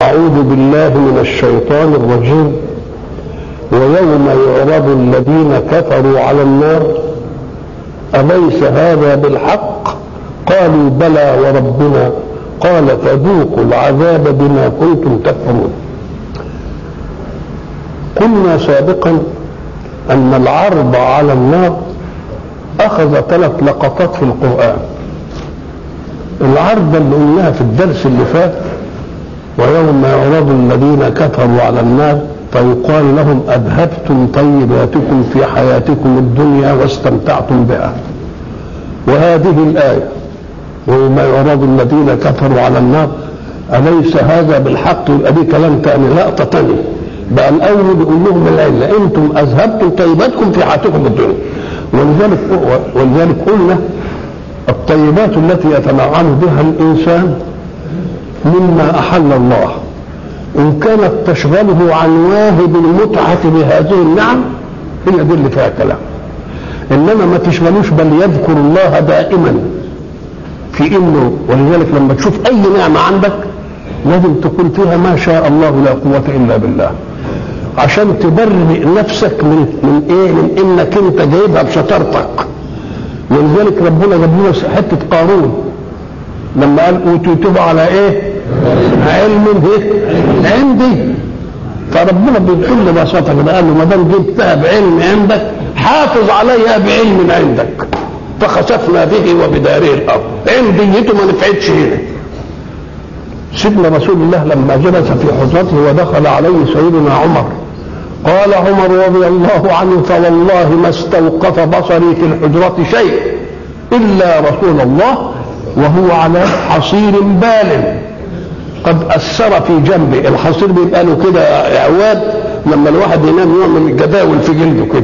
أعوذ بالله من الشيطان الرجيم ويوم يعرض الذين كفروا على النار أليس هذا بالحق قالوا بلى وربنا قال فذوقوا العذاب بما كنتم تكفرون قلنا سابقا أن العرض على النار أخذ ثلاث لقطات في القرآن العرض اللي قلناها في الدرس اللي فات ويوم يعرض الذين كفروا على النار فيقال لهم أذهبتم طيباتكم في حياتكم الدنيا واستمتعتم بها وهذه الآية ويوم يعرض الذين كفروا على النار أليس هذا بالحق يبقى دي كلام تاني لقطة تانية بقى الأول يقول لهم العلة أنتم أذهبتم طيباتكم في حياتكم الدنيا ولذلك ولذلك قلنا الطيبات التي يتنعم بها الإنسان مما أحل الله إن كانت تشغله عن واهب المتعة بهذه النعم هي دي اللي فيها كلام إنما ما تشغلوش بل يذكر الله دائما في إنه ولذلك لما تشوف أي نعمة عندك لازم تكون فيها ما شاء الله لا قوة إلا بالله عشان تبرئ نفسك من من ايه؟ من انك انت جايبها بشطارتك ولذلك ربنا جاب لنا حته قارون لما قال اوتيتم على ايه؟ علم ايه؟ عندي فربنا بكل بساطه كده قال له ما دام جبتها بعلم عندك حافظ عليها بعلم عندك فخسفنا به وبداره الارض عنديته ما نفعتش هنا سيدنا رسول الله لما جلس في حجرته ودخل عليه سيدنا عمر قال عمر رضي الله عنه فوالله ما استوقف بصري في الحجرة شيء إلا رسول الله وهو على حصير بال قد أثر في جنبه الحصير بيبقى له كده إعواد لما الواحد ينام يعمل جداول في جلده كده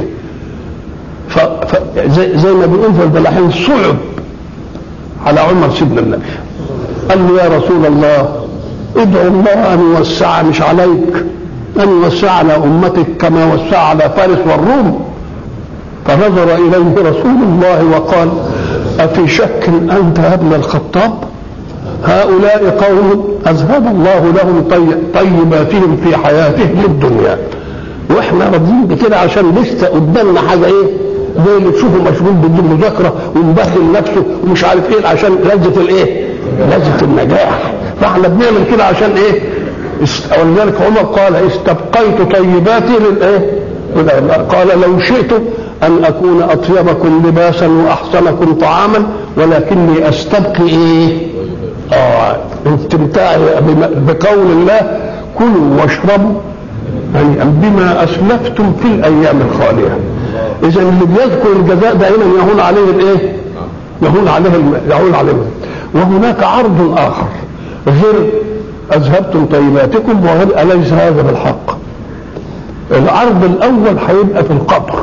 زي, زي ما بيقول في الفلاحين صعب على عمر سيدنا النبي قال له يا رسول الله ادعو الله ان يوسع مش عليك ان يوسع على امتك كما وسع على فارس والروم فنظر اليه رسول الله وقال افي شك انت يا ابن الخطاب هؤلاء قوم اذهب الله لهم طيباتهم في حياتهم الدنيا واحنا راضيين بكده عشان لسه قدامنا حاجه ايه زي اللي تشوفه مشغول بالمذاكره ومبهدل نفسه ومش عارف ايه عشان لذه الايه؟ لذة النجاح فاحنا بنعمل كده عشان ايه ولذلك عمر قال استبقيت طيباتي للايه قال لو شئت ان اكون اطيبكم لباسا واحسنكم طعاما ولكني استبقي ايه اه استمتاع بقول الله كلوا واشربوا يعني بما اسلفتم في الايام الخاليه اذا اللي بيذكر الجزاء دائما يهون عليه الايه يهون عليه يهون عليه وهناك عرض آخر غير أذهبتم طيباتكم وغير أليس هذا بالحق العرض الأول هيبقى في القبر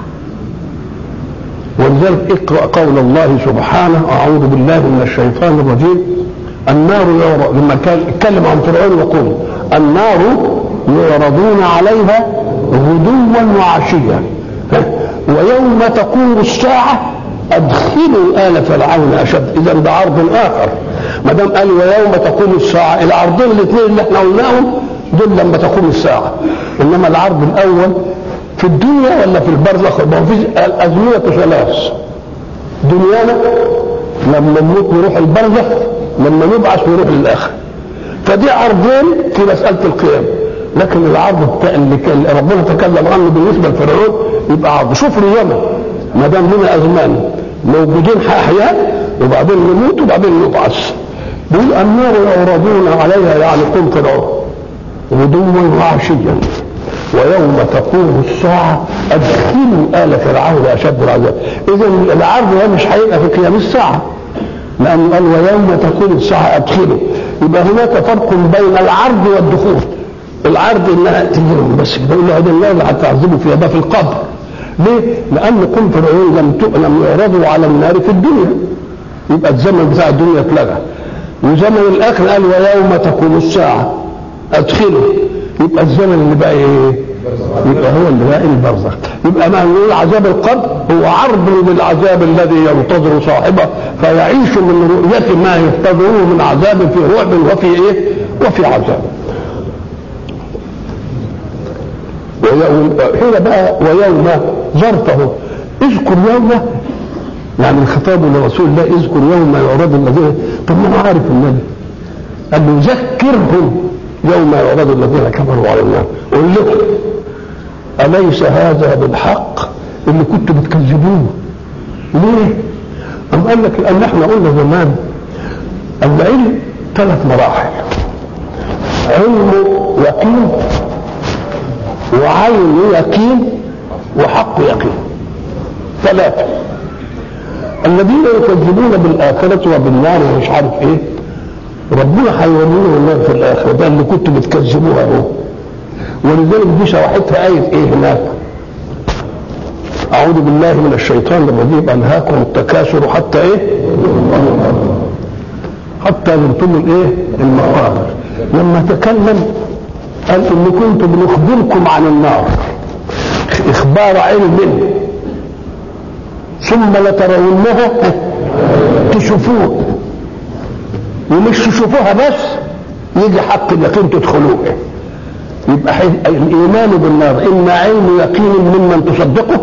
ولذلك اقرأ قول الله سبحانه أعوذ بالله من الشيطان الرجيم النار يعرض لما كان اتكلم عن فرعون وقوم النار يعرضون عليها غدوا وعشيا ويوم تقوم الساعة ادخلوا ال فرعون اشد اذا ده عرض اخر ما دام قال ويوم تقوم الساعه العرضين الاثنين اللي احنا قلناهم دول لما تقوم الساعه انما العرض الاول في الدنيا ولا في البرزخ ما في الازمنه ثلاث دنيانا لما نموت نروح البرزخ لما نبعث نروح للاخر فدي عرضين في مساله القيام لكن العرض اللي ربنا تكلم عنه بالنسبه لفرعون يبقى عرض شوف اليمن ما دام لنا ازمان موجودين احياء وبعدين نموت وبعدين نبعث بيقول النار يعرضون عليها يعني قم فرعون غدوا وعشيا ويوم تقوم الساعة أدخلوا آل فرعون أشد العذاب إذا العرض ده مش هيبقى في قيام الساعة لأنه قال ويوم تقوم الساعة أدخلوا يبقى هناك فرق بين العرض والدخول العرض انها تجيهم بس بيقول له هذا الله اللي هتعذبوا فيها ده في القبر ليه؟ لأن قوم فرعون لم لم يعرضوا على النار في الدنيا يبقى الزمن بتاع الدنيا اتلغى وزمن الآخر قال ويوم تقوم الساعة أدخله يبقى الزمن اللي بقى إيه؟ يبقى هو اللي بقى البرزخ يبقى ما نقول عذاب القبر هو عرض للعذاب الذي ينتظر صاحبه فيعيش من رؤية ما ينتظره من عذاب في رعب وفي ايه؟ وفي عذاب ويوم هنا بقى ويوم ظرفه اذكر يوم يعني الخطاب لرسول الله اذكر يوم يعرض الذين طب ما انا عارف النبي قال له ذكرهم يوم يعرض الذين كفروا على النار قل لهم أليس هذا بالحق اللي كنتوا بتكذبوه ليه؟ أم قال لك لأن احنا قلنا زمان العلم ثلاث مراحل علم يقين وعين يقين وحق يقين ثلاثة الذين يكذبون بالآخرة وبالنار ومش عارف ايه ربنا هيوريهم النار في الآخرة ده اللي كنتوا بتكذبوها اهو ولذلك دي شرحتها آية ايه هناك أعوذ بالله من الشيطان الرجيم أنهاكم التكاثر حتى إيه؟ حتى زرتم الإيه؟ المقابر لما تكلم قال إن كنت بنخبركم عن النار إخبار علم ثم لترونها تشوفوه ومش تشوفوها بس يجي حق اليقين تدخلوه يبقى الإيمان بالنار إما علم يقين ممن تصدقه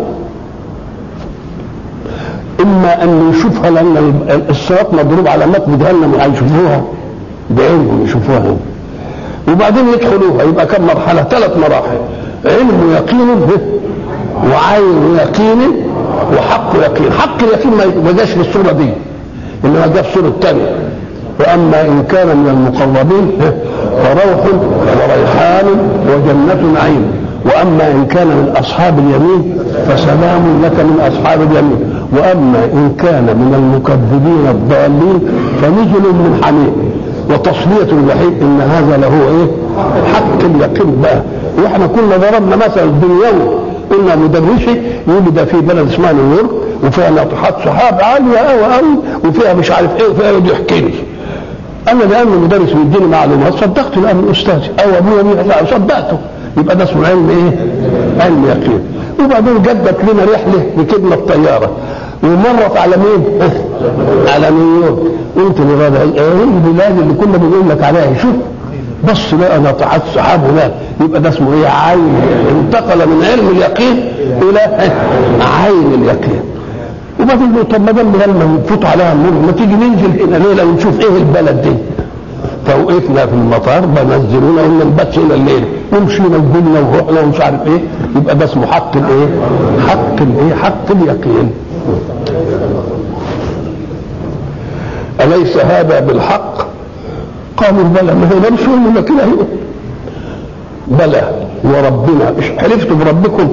اما ان يشوفها لان الصراط مضروب على متن جهنم هيشوفوها بعينهم يشوفوها وبعدين يدخلوها يبقى كم مرحله ثلاث مراحل علم يقين وعين يقين وحق يقين حق اليقين ما جاش في الصوره دي انما جاء في الصوره الثانيه واما ان كان من المقربين فروح وريحان وجنه نعيم واما ان كان من اصحاب اليمين فسلام لك من اصحاب اليمين واما ان كان من المكذبين الضالين فنزل من حميم وتصلية الجحيم ان هذا له ايه حق اليقين بقى واحنا كنا ضربنا مثلا الدنيوي قلنا مدرسي يولد في بلد اسمها نيويورك وفيها ناطحات سحاب عاليه قوي قوي وفيها مش عارف ايه وفيها يحكي لي انا لان المدرس بيديني معلومات صدقت لان الاستاذ او ابويا لا صدقته يبقى ده اسمه علم ايه؟ علم يقين وبعدين جدت لنا رحله ركبنا الطياره ومرت على مين؟ على نيويورك قلت لغدا ايه البلاد اللي كنا بنقول لك عليها شوف بص لقى ناطحات سحاب هناك يبقى ده اسمه ايه؟ عين انتقل من علم اليقين الى عين اليقين وبعدين طب ما دام لما نفوت عليها النور ما تيجي ننزل هنا ليله ونشوف ايه البلد دي فوقفنا في المطار بنزلونا قلنا نبات هنا الليل ومشينا وقلنا ورحنا ومش عارف ايه يبقى ده اسمه حق الايه؟ حق الايه؟ حق اليقين. أليس هذا بالحق؟ قالوا بلى ما هو مش لنا كده هو بلى وربنا مش حلفتوا بربكم؟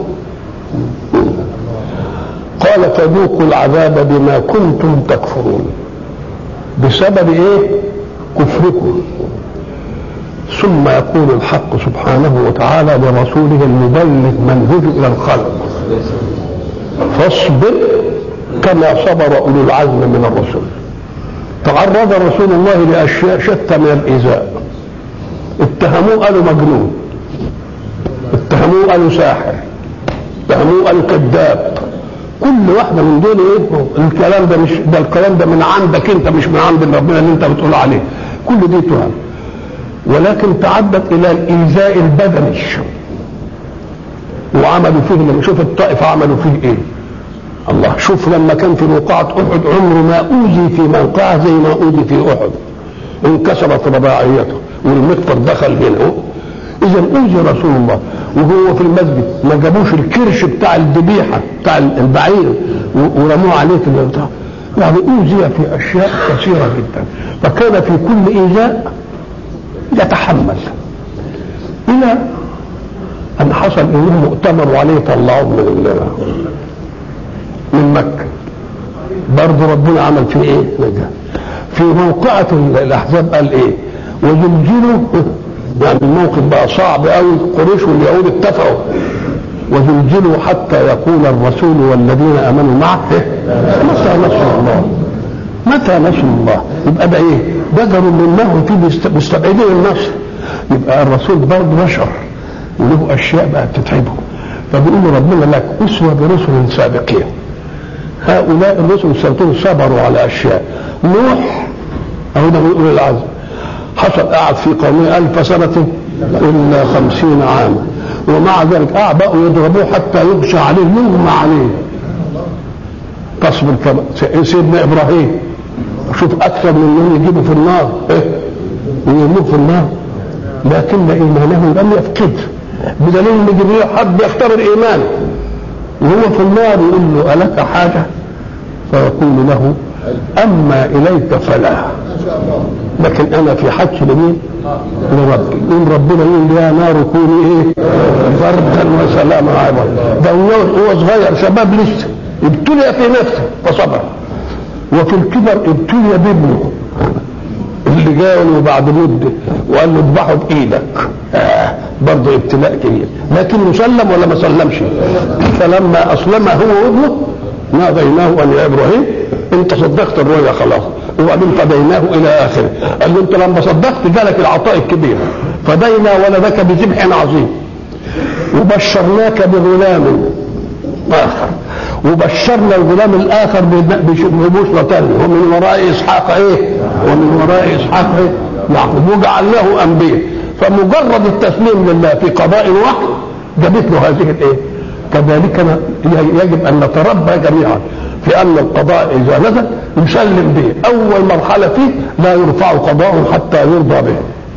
قال فذوقوا العذاب بما كنتم تكفرون بسبب ايه؟ كفركم ثم يقول الحق سبحانه وتعالى لرسوله المبلغ منهج الى الخلق فاصبر كما صبر اولو العزم من الرسل تعرض رسول الله لاشياء شتى من الايذاء اتهموه قالوا مجنون اتهموه قالوا ساحر اتهموه قالوا كذاب كل واحده من دول ايه الكلام ده مش ده الكلام ده من عندك انت مش من عند ربنا اللي انت بتقول عليه كل دي تهم ولكن تعدت الى الايذاء البدني وعملوا فيه لما شوف الطائف عملوا فيه ايه الله شوف لما كان في موقعة أحد عمره ما أوذي في موقعة زي ما أوذي في أحد انكسرت رباعيته والمقطر دخل هنا إذا أوذي رسول الله وهو في المسجد ما جابوش الكرش بتاع الذبيحة بتاع البعير ورموه عليه في البتاع يعني أوذي في أشياء كثيرة جدا فكان في كل إيذاء يتحمل إلى أن حصل إنهم مؤتمروا عليه طلعوه من من مكة برضه ربنا عمل فيه ايه نجاة في موقعة الأحزاب قال ايه وزلزلوا يعني الموقف بقى صعب قوي قريش واليهود اتفقوا وزلزلوا حتى يقول الرسول والذين امنوا معه متى نصر الله متى نصر الله يبقى ده ايه بدر منهم في مستبعدين النصر يبقى الرسول برضه بشر وله اشياء بقى بتتعبه فبيقول ربنا لك اسوه برسل سابقين هؤلاء الرسل السابقين صبروا على اشياء نوح اهو ده بيقول العزم حصل قعد في قومه ألف سنة إلا خمسين عاما ومع ذلك أعبأوا يضربوه حتى يغشى عليه يغمى عليه تصبر كما سيدنا إبراهيم شوف أكثر من انهم يجيبوا في النار إيه؟ ويرموه في النار لكن إيمانه لم يفقد بدليل ان جبريل حب يختبر ايمانه وهو في النار يقول له الك حاجه فيقول له اما اليك فلا لكن انا في حج لمين لربي يقول ربنا يقول يا نار كوني ايه بردا وسلاما على ده هو صغير شباب لسه ابتلي في نفسه فصبر وفي الكبر ابتلي بابنه اللي جاء بعد مده وقال له اذبحه بايدك آه برضه ابتلاء كبير لكنه سلم ولا ما سلمش فلما اسلم هو وابنه ناديناه ان يا ابراهيم انت صدقت الرؤيا خلاص وبعدين فديناه الى اخره قال له انت لما صدقت جالك العطاء الكبير فدينا ولدك بذبح عظيم وبشرناك بغلام اخر وبشرنا الغلام الاخر ببشرى ثانيه ومن وراء اسحاق ايه؟ ومن وراء اسحاق ايه؟ يعقوب وجعلناه انبياء فمجرد التسليم لله في قضاء واحد جابت له هذه الايه؟ كذلك يجب ان نتربى جميعا في ان القضاء اذا نزل نسلم به اول مرحله فيه لا يرفع قضاء حتى يرضى به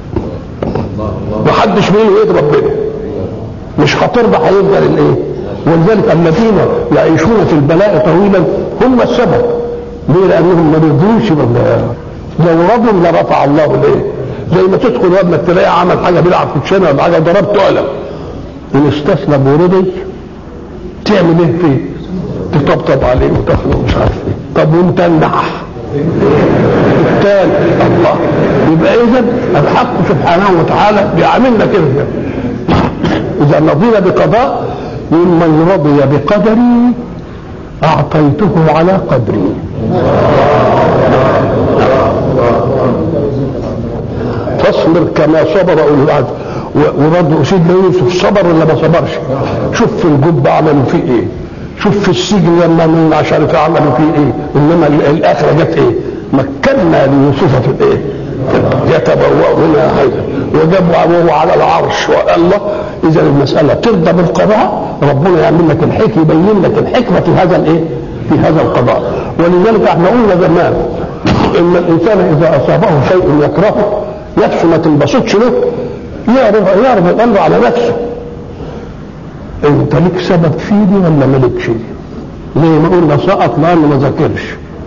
محدش منه يضرب به مش هترضى هيفضل الايه؟ ولذلك الذين يعيشون في البلاء طويلا هم السبب ليه لانهم ما رضوش بالله لو رضوا لرفع الله الايه زي ما تدخل وابنك تلاقي عمل حاجه بيلعب في الشارع ولا حاجه ضربته قلم ان استسلم ورضي تعمل ايه فيه؟ تطبطب عليه وتاخده مش عارف ايه طب وانت النح الثاني الله يبقى اذا الحق سبحانه وتعالى بيعاملنا كده اذا رضينا بقضاء ممن رضي بقدري اعطيته على قدري فاصبر كما صبر اولو العزم ورد سيدنا يوسف صبر ولا ما صبرش شوف في الجب عملوا فيه ايه شوف في السجن لما من مش عارف عملوا فيه ايه انما الاخره جت ايه مكنا ليوسف في الايه يتبوأ هنا هذا وجابوا وهو على العرش الله اذا المساله ترضى بالقضاء ربنا يعمل لك الحكمه يبين لك الحكمه في هذا الايه في هذا القضاء ولذلك احنا قلنا زمان ان الانسان اذا اصابه شيء يكرهه نفسه ما تنبسطش له يعرف يعرف الامر على نفسه انت لك سبب في دي ولا مالكش زي ما قلنا سقط لانه ما ذاكرش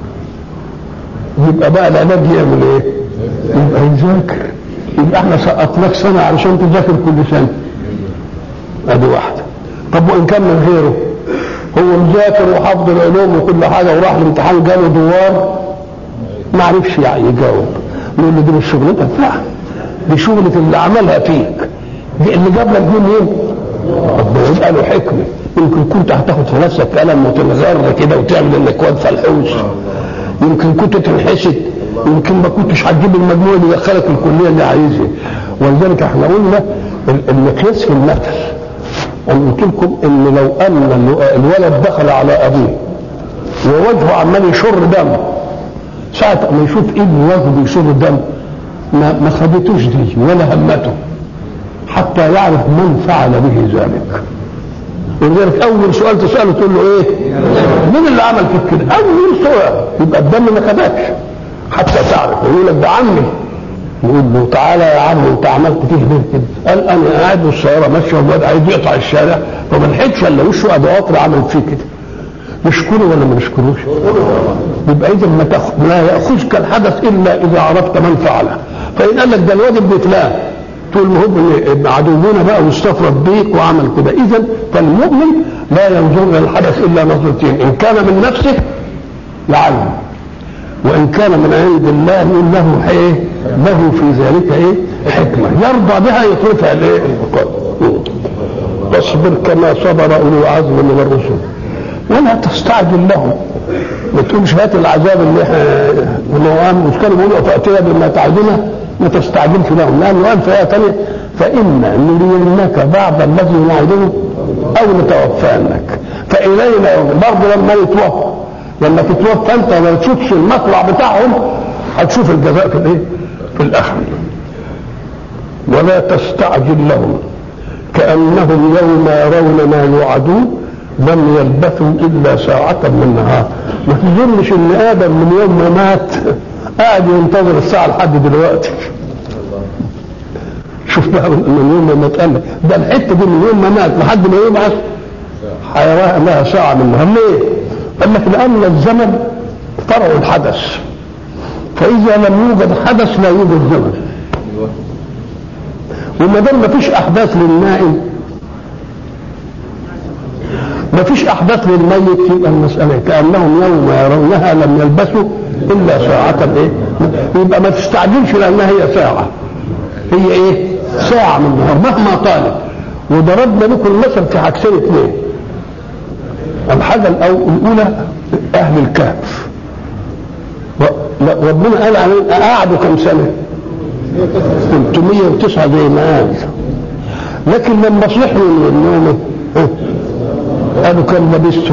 يبقى بقى العلاج يعمل ايه؟ يبقى يذاكر يبقى احنا سقطناك سنه علشان تذاكر كل سنه ادي واحده طب وان كان من غيره هو مذاكر وحافظ العلوم وكل حاجه وراح الامتحان جاله دوار ما عرفش يعني يجاوب نقول له دي مش شغلتك لا دي شغلة اللي عملها فيك دي اللي جاب لك دي منين؟ ربنا يبقى له حكمه يمكن كنت هتاخد في نفسك قلم وتنغر كده وتعمل انك واد فلحوس يمكن كنت تنحسد يمكن ما كنتش هتجيب المجموع اللي يدخلك الكليه اللي عايزها ولذلك احنا قلنا المقياس في المثل انا قلت لكم ان لو ان الولد دخل على ابوه ووجهه عمال يشر دم ساعة ما يشوف ابن وجهه بيشر دم ما ما خدتوش دي ولا همته حتى يعرف من فعل به ذلك ولذلك اول سؤال تساله تقول له ايه؟ مين اللي عمل فيك كده؟ اول سؤال يبقى الدم ما خدكش حتى تعرف يقول لك ده عمي يقول له تعالى يا عم انت عملت فيه ليه كده؟ قال انا قاعد والسياره ماشيه والواد عايز يقطع الشارع فما لحقتش الا وشه ادي قطر عمل فيه كده. نشكره ولا ما نشكروش؟ يبقى اذا ما تاخذ لا ياخذك الحدث الا اذا عرفت من فعله. فان قال لك ده الواد ابن فلان تقول ما هو عدونا بقى واستفرد بيك وعمل كده اذا فالمؤمن لا ينظر الى الحدث الا نظرتين ان كان من نفسه يعلم وان كان من عند الله يقول له ايه له في ذلك ايه حكمه يرضى بها يصرفها لايه واصبر كما صبر اولو العزم من الرسل ولا تستعجل لهم ما تقولش هات العذاب اللي احنا مش كانوا بيقولوا فاتنا بما تعدنا ما تستعجلش لهم لانه قال في ايه ثانيه فانا نرينك بعض الذي نعدهم او نتوفانك فالينا برضه لما يتوفى لما تتوفى انت ما تشوفش المطلع بتاعهم هتشوف الجزاء في الايه؟ في الاخره ولا تستعجل لهم كأنهم يوم يرون ما يوعدون لم يلبثوا إلا ساعة من نهار ما تظنش إن آدم من يوم ما مات قاعد ينتظر الساعة لحد دلوقتي شوف بقى من يوم ما مات قال لك ده الحتة دي من يوم ما مات لحد ما يبعث حيوان لها ساعة من نهار ليه؟ قال لك لأن الزمن فرع الحدث فإذا لم يوجد حدث لا يوجد زمن وما دام مفيش أحداث للنائم مفيش أحداث للميت يبقى المسألة كأنهم يوم يرونها لم يلبثوا إلا ساعة إيه؟ يبقى ما تستعجلش لأنها هي ساعة هي إيه؟ ساعة من النهار مهما طالت وضربنا لكم المثل في حاجتين اثنين الحاجة الأولى أهل الكهف ربنا قال عليهم قعدوا كم سنة 309 زي ما قال لكن لما صحوا من النوم قالوا كم لبستم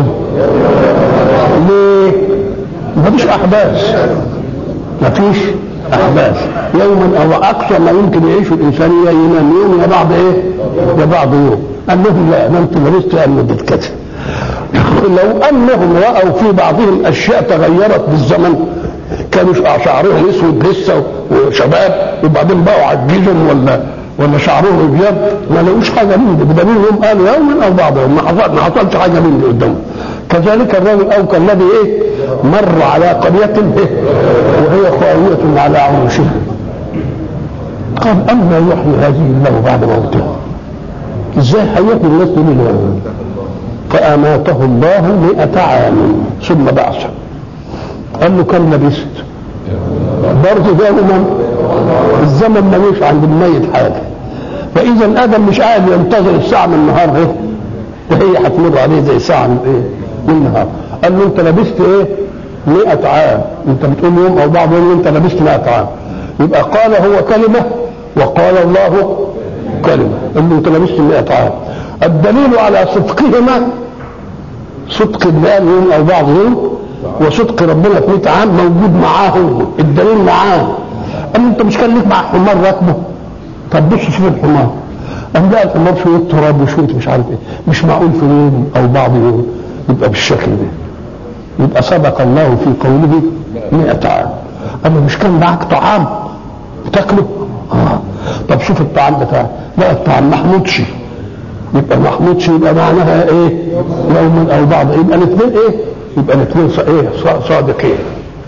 ليه ما فيش احداث ما فيش احداث يوما او اقصى ما يمكن يعيش الانسان يا ينام يوم يا بعض ايه يا بعض يوم قال لهم لا ما انتم لبستوا قال مده كده لو انهم راوا في بعضهم اشياء تغيرت بالزمن كانوا شعرهم اسود لسه وشباب وبعدين بقوا عجزهم ولا ولا شعرهم ابيض ما لقوش حاجه من دي بدليل هم قالوا يوما او بعض يوم ما حصل ما حصلش حاجه من دي قدامهم كذلك الرجل او كالذي ايه مر على قريه إيه؟ وهي خاويه على عروشها قال اما يحيي هذه الله بعد موتها ازاي حياة الناس دول فاماته الله مئة عام ثم بعثه قال له كم لبست برضه ده امم الزمن ملوش عند الميت حاجه فاذا ادم مش قاعد ينتظر الساعه من النهار ايه ده هي هتمر عليه زي ساعه من ايه من النهار قال له انت لبست ايه 100 عام انت بتقول يوم او بعض يوم انت لبست 100 عام يبقى قال هو كلمه وقال الله كلمه قال له انت لبست 100 عام الدليل على صدقهما صدق اللي قال يوم او بعض يوم وصدق ربنا في 100 عام موجود معاه هو الدليل معاه قال انت مش كان ليك مع حمار راكبه طب بص شوف الحمار قام لقى الحمار شويه تراب وشويه مش عارف ايه مش معقول في يوم او بعض يوم يبقى بالشكل ده يبقى صدق الله في قوله 100 عام اما مش كان معاك طعام بتاكله اه طب شوف الطعام بتاعك لا الطعام محمودش يبقى محمودش يبقى معناها ايه يوما او بعض يبقى الاثنين ايه يبقى الاثنين ايه صادقين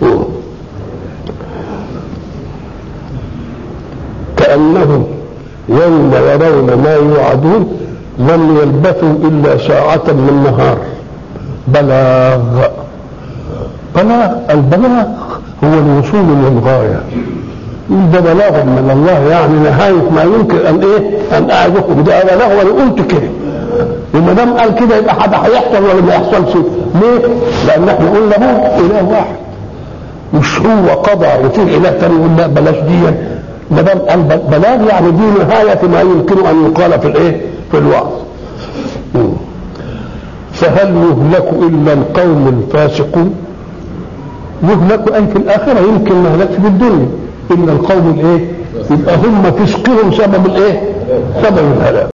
كأنهم يوم يرون ما يوعدون لم يلبثوا إلا ساعة من نهار بلاغ بلاغ البلاغ هو الوصول للغاية ده بلاغ من الله يعني نهاية ما يمكن أن إيه أن أعرفه ده بلاغ وأنا قلت كده وما دام قال كده يبقى حاجة هيحصل ولا ما يحصلش ليه؟ لأن احنا قلنا هو إله واحد مش هو قضى وفي إله تاني يقول لا بلاش دي ما دام قال بلاغ يعني دي نهاية ما يمكن أن يقال في الإيه؟ في الوعظ فهل يهلك إلا القوم الفاسقون؟ يهلك أي في الآخرة يمكن ما هلكش في الدنيا إلا القوم الإيه؟ يبقى هم فسقهم سبب الإيه؟ سبب الهلاك